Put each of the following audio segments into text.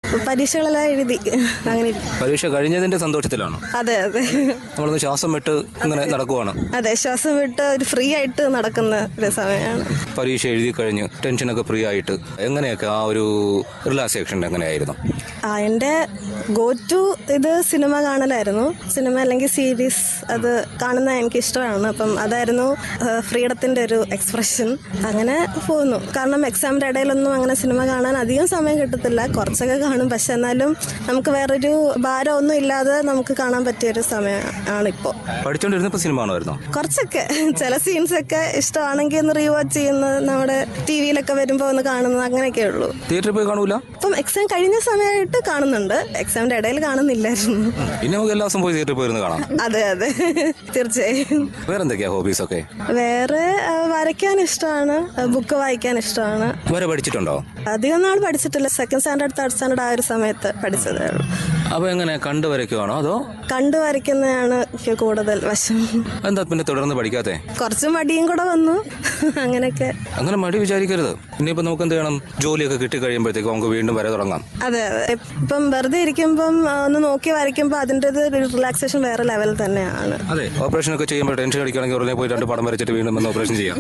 പരീക്ഷകളെല്ലാം എഴുതി അങ്ങനെ ഇരിക്കും. പരീക്ഷ കഴിഞ്ഞതിന്റെ സന്തോഷത്തിലാണോ അതെ അതെ നമ്മളൊന്ന് ശ്വാസം വിട്ട് ഇങ്ങനെ നടക്കുവാണ് അതെ ശ്വാസം വിട്ട് ഒരു ഫ്രീ ആയിട്ട് നടക്കുന്ന ഒരു സമയമാണ് പരീക്ഷ എഴുതി കഴിഞ്ഞ് ടെൻഷനൊക്കെ ഫ്രീ ആയിട്ട് എങ്ങനെയൊക്കെ ആ ഒരു റിലാക്സേഷൻ എങ്ങനെയായിരുന്നു ആ എൻ്റെ ഗോ ടു ഇത് സിനിമ കാണലായിരുന്നു സിനിമ അല്ലെങ്കിൽ സീരീസ് അത് കാണുന്ന എനിക്ക് ഇഷ്ടമാണ് അപ്പം അതായിരുന്നു ഫ്രീഡത്തിൻ്റെ ഒരു എക്സ്പ്രഷൻ അങ്ങനെ പോകുന്നു കാരണം എക്സാമിൻ്റെ ഇടയിലൊന്നും അങ്ങനെ സിനിമ കാണാൻ അധികം സമയം കിട്ടത്തില്ല കുറച്ചൊക്കെ കാണും പക്ഷെ എന്നാലും നമുക്ക് വേറൊരു ഭാരം ഒന്നും ഇല്ലാതെ നമുക്ക് കാണാൻ പറ്റിയൊരു സമയം ആണ് ഇപ്പോൾ പഠിച്ചോണ്ടിരുന്നപ്പോ സിനിമ കാണുമായിരുന്നോ കുറച്ചൊക്കെ ചില സീൻസ് ഒക്കെ ഇഷ്ടമാണെങ്കിൽ ഒന്ന് റീവാച്ച് ചെയ്യുന്നത് നമ്മുടെ ടി വിയിലൊക്കെ വരുമ്പോൾ ഒന്ന് കാണുന്നത് അങ്ങനെയൊക്കെ ഉള്ളൂ തിയേറ്ററിൽ പോയി കാണൂല ഇപ്പം എക്സാം കഴിഞ്ഞ സമയമായിട്ട് കാണുന്നുണ്ട് എക്സാമിന്റെ ഇടയിൽ കാണുന്നില്ലായിരുന്നു പിന്നെ നമുക്ക് എല്ലാ ദിവസം പോയി തിയേറ്ററിൽ പോയിരുന്ന് കാണാം അതെ അതെ തീർച്ചയായും വേറെന്തൊക്കെയാ ഹോബീസ് ഒക്കെ വേറെ ആ, വരയ്ക്കാൻ ഇഷ്ടമാണ് ബുക്ക് വായിക്കാൻ ഇഷ്ടമാണ് വരെ പഠിച്ചിട്ടുണ്ടോ അധികം നാൾ പഠിച്ചിട്ടില്ല സെക്കൻഡ് സ്റ്റാൻഡേർഡ് തേർഡ് സ്റ്റാൻഡേർഡ് ആ ഒരു സമയത്ത് പഠിച്ചതേ ഉള്ളൂ അപ്പൊ എങ്ങനെ കണ്ടു വരയ്ക്കുവാണോ അതോ കണ്ടു വരയ്ക്കുന്നതാണ് എനിക്ക് കൂടുതൽ വശം എന്താ പിന്നെ തുടർന്ന് പഠിക്കാത്തെ കുറച്ച് മടിയും കൂടെ വന്നു അങ്ങനെയൊക്കെ അങ്ങനെ മടി വിചാരിക്കരുത് ഇനിയിപ്പോ നമുക്ക് എന്ത് ചെയ്യണം ജോലിയൊക്കെ കിട്ടി കഴിയുമ്പോഴത്തേക്ക് നമുക്ക് വീണ്ടും വരെ തുടങ്ങാം അതെ അതെ ഇപ്പം വെറുതെ ഇരിക്കുമ്പം ആ, ഒന്ന് നോക്കി വരയ്ക്കുമ്പോൾ അതിൻ്റെ റിലാക്സേഷൻ വേറെ ലെവൽ തന്നെയാണ് അതെ ഓപ്പറേഷൻ ഒക്കെ ചെയ്യുമ്പോൾ ടെൻഷൻ അടിക്കുകയാണെങ്കിൽ ഉടനെ പോയി രണ്ട് പടം വരച്ചിട്ട് വീണ്ടും വന്ന് ഓപ്പറേഷൻ ചെയ്യാം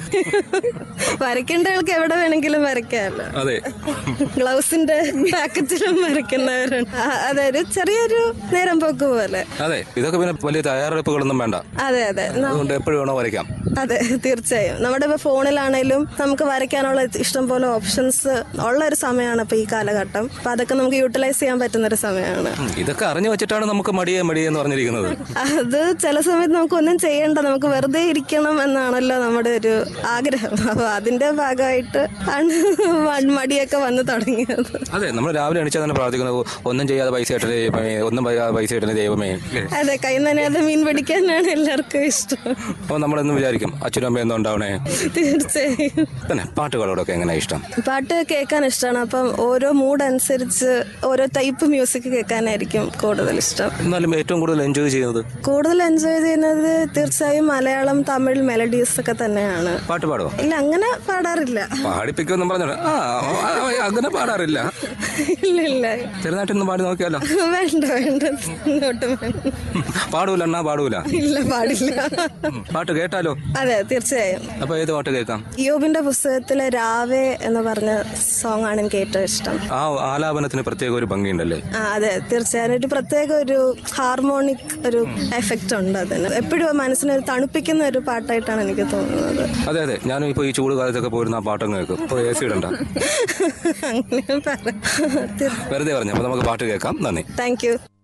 വരയ്ക്കേണ്ട ആൾക്ക് എവിടെ വേണമെങ്കിലും വരയ്ക്കാമല്ലോ അതെ ഗ്ലൗസിന്റെ പാക്കറ്റിലും വരയ്ക്കുന്നവരുണ്ട് ആ, അതെ ഒരു ചെറിയൊരു നേരം പോക്ക് പോലെ അതെ ഇതൊക്കെ പിന്നെ വലിയ തയ്യാറെടുപ്പുകളൊന്നും വേണ്ട അതെ അതെ ന- അതുകൊണ്ട് എപ്പോഴും വേണോ വരയ്ക്കാം അതെ തീർച്ചയായും നമ്മുടെ ഇപ്പൊ ഫോണിലാണേലും നമുക്ക് വരയ്ക്കാനുള്ള ഇഷ്ടം പോലെ ഓപ്ഷൻസ് ഉള്ള ഒരു സമയമാണ് ഇപ്പൊ ഈ കാലഘട്ടം അപ്പൊ അതൊക്കെ നമുക്ക് യൂട്ടിലൈസ് ചെയ്യാൻ പറ്റുന്ന ഒരു സമയമാണ് ഉം, ഇതൊക്കെ അറിഞ്ഞു വെച്ചിട്ടാണ് നമുക്ക് മടിയെ മടിയെ എന്ന് പറഞ്ഞിരിക്കുന്നത് അത് ചില സമയത്ത് നമുക്ക് ഒന്നും ചെയ്യണ്ട നമുക്ക് വെറുതെ ഇരിക്കണം എന്നാണല്ലോ നമ്മുടെ ഒരു ആഗ്രഹം അപ്പൊ അതിന്റെ ഭാഗമായിട്ട് ആണ് മ- മടിയൊക്കെ വന്ന് തുടങ്ങിയത് അതെ നമ്മൾ രാവിലെ എണീച്ചാൽ തന്നെ പ്രാർത്ഥിക്കുന്നത് ഒന്നും ചെയ്യാതെ പൈസ ഇട്ടേ ദൈവമേ ഒന്നും ചെയ്യാതെ പൈസ ഇട്ടേ ദൈവമേ അല്ലേ? അതെ കൈ നനയാതെ മീൻ പിടിക്കാനാണ് എല്ലാവർക്കും ഇഷ്ടം അപ്പോൾ നമ്മളെന്ന് വിചാരിക്കും അച്ഛനും അമ്മയും എന്തോ ഉണ്ടാവണേ തീർച്ചയായും തന്നെ പാട്ടുകളോടൊക്കെ എങ്ങനെ ഇഷ്ടം പാട്ട് കേൾക്കാൻ ഇഷ്ടമാണ് അപ്പം ഓരോ മൂഡ് അനുസരിച്ച് ഓരോ ടൈപ്പ് മ്യൂസിക് കേൾക്കാനായിരിക്കും കൂടുതൽ ഇഷ്ടം എന്നാലും ഏറ്റവും കൂടുതൽ എൻജോയ് ചെയ്യുന്നത് കൂടുതൽ എൻജോയ് ചെയ്യുന്നത് തീർച്ചയായും മലയാളം തമിഴ് മെലഡീസ് ഒക്കെ തന്നെയാണ് പാട്ട് പാടുമോ ഇല്ല അങ്ങനെ പാടാറില്ല പാടിപ്പിക്കുമെന്നും പറഞ്ഞോളൂ ആ ആ, അങ്ങനെ പാടാറില്ല ഇല്ല ഇല്ല ചെറുതായിട്ടൊന്ന് പാടി നോക്കിയാലോ വേണ്ട വേണ്ട ഒട്ടും വേണ്ട പാടൂല എന്നാ പാടൂല ഇല്ല പാടില്ല ഉം, പാട്ട് കേട്ടാലോ അതെ തീർച്ചയായും അപ്പൊ ഏത് പാട്ട് കേൾക്കാം യോബിന്റെ പുസ്തകത്തിലെ രാവേ എന്ന് പറഞ്ഞ സോങ് ആണ് എനിക്ക് ഏറ്റവും ഇഷ്ടം ആ ആലാപനത്തിന് പ്രത്യേക ഒരു ഭംഗിയുണ്ടല്ലേ ആ അതെ തീർച്ചയായും ഒരു പ്രത്യേക ഒരു ഹാർമോണിക് ഒരു എഫക്റ്റ് ഉണ്ട് അതിന് എപ്പോഴും മനസ്സിനെ ഒരു തണുപ്പിക്കുന്ന ഒരു പാട്ടായിട്ടാണ് എനിക്ക് തോന്നുന്നത് അതെ അതെ ഞാനും ഇപ്പൊ ഈ ചൂട് കാലത്തൊക്കെ പോയിരുന്ന ആ പാട്ടങ്ങ് കേൾക്കും ഇപ്പൊ എ സി ഇടണ്ട അങ്ങനെ പറ വെറുതെ പറഞ്ഞു അപ്പൊ നമുക്ക് പാട്ട് കേൾക്കാം നന്ദി താങ്ക് യു